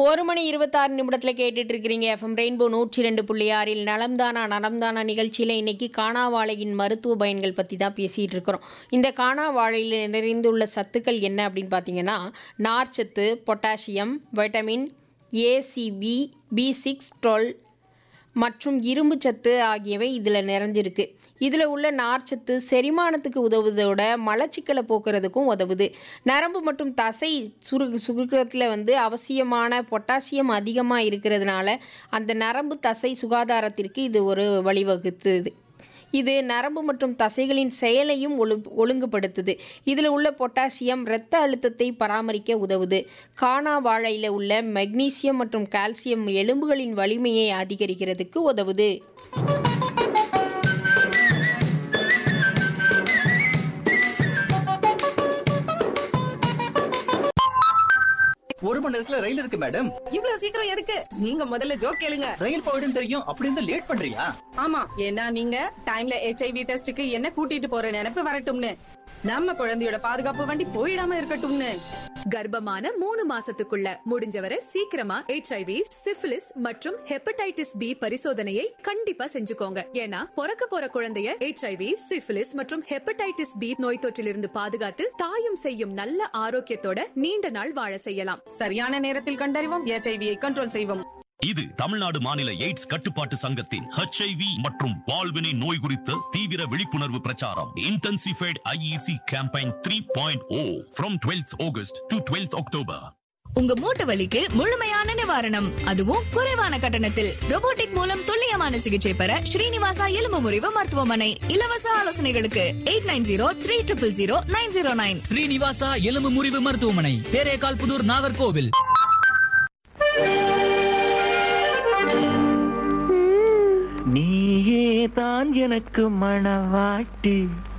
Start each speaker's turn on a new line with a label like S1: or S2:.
S1: ஒரு மணி இருபத்தாறு நிமிடத்தில் கேட்டுட்டு இருக்கிறீங்க எஃப்எம் ரெயின்போ நூற்றி ரெண்டு புள்ளி ஆறில் நலம்தானா நலம்தானா நிகழ்ச்சியில் இன்னைக்கு காணாவாழையின் மருத்துவ பயன்கள் பற்றி தான் பேசிகிட்டு இருக்கிறோம் இந்த காணாவாழையில் நிறைந்துள்ள சத்துக்கள் என்ன அப்படின்னு பார்த்தீங்கன்னா நார்ச்சத்து potassium vitamin A C B B six twelve மற்றும் இரும்பு சத்து ஆகியவை இதில் நிறைஞ்சிருக்கு இதில் உள்ள நார்ச்சத்து செரிமானத்துக்கு உதவுவதோட மலச்சிக்கலை போக்குறதுக்கும் உதவுது நரம்பு மற்றும் தசை சுரு சுருக்கத்தில் வந்து அவசியமான பொட்டாசியம் அதிகமாக இருக்கிறதுனால அந்த நரம்பு தசை சுகாதாரத்திற்கு இது ஒரு வழிவகுத்துது இது நரம்பு மற்றும் தசைகளின் செயலையும் ஒழு ஒழுங்குபடுத்துது இதில் உள்ள பொட்டாசியம் இரத்த அழுத்தத்தை பராமரிக்க உதவுது காணா வாழையில் உள்ள மெக்னீசியம் மற்றும் கால்சியம் எலும்புகளின் வலிமையை அதிகரிக்கிறதுக்கு உதவுது
S2: ஒரு மணி நேரத்துல ரயில் இருக்கு மேடம்
S3: இவ்வளவு சீக்கிரம் எதுக்கு நீங்க முதல்ல ஜோக் கேளுங்க
S2: ரயில் போயிடும் தெரியும் அப்படி இருந்து லேட் பண்றியா
S3: ஆமா ஏன்னா நீங்க டைம்ல ஹெச்ஐவி டெஸ்டுக்கு என்ன கூட்டிட்டு போற நினைப்பு வரட்டும்னு நம்ம குழந்தையோட பாதுகாப்பு வண்டி போயிடாம இருக்கட்டும்னு
S4: கர்ப்பமான மூணு மாசத்துக்குள்ள முடிஞ்சவரை சீக்கிரமா ஹெச்ஐவி சிஃபிலிஸ் மற்றும் ஹெப்படைட்டிஸ் பி பரிசோதனையை கண்டிப்பா செஞ்சுக்கோங்க ஏன்னா பிறக்க போற குழந்தைய ஹெச்ஐவி சிஃபிலிஸ் மற்றும் ஹெப்படைட்டிஸ் பி நோய் தொற்றிலிருந்து பாதுகாத்து தாயும் செய்யும் நல்ல ஆரோக்கியத்தோட நீண்ட நாள் வாழ செய்யலாம்
S3: சரியான நேரத்தில் கண்டறிவோம் ஹெச்ஐவியை கண்ட்ரோல் செய்வோம்
S5: இது தமிழ்நாடு மாநில எய்ட்ஸ் கட்டுப்பாட்டு சங்கத்தின் HIV மற்றும் பால்வினை நோய் குறித்த தீவிர விழிப்புணர்வு பிரச்சாரம் intensified IEC campaign three point O from twelfth August to twelfth October
S6: உங்க மூட்டு வலிக்கு முழுமையான நிவாரணம் அதுவும் குறைவான கட்டணத்தில் robotic மூலம் துல்லியமான சிகிச்சை பெற ஸ்ரீனிவாசா எலும்பு முறிவு மருத்துவமனை இலவச ஆலோசனைகளுக்கு eight nine zero three triple zero nine zero nine
S7: Srinivasa எலும்பு முறிவு மருத்துவமனை தேரேகால் புதூர் நாகர்கோவில்
S8: நீயே தான் எனக்கு மணவாட்டி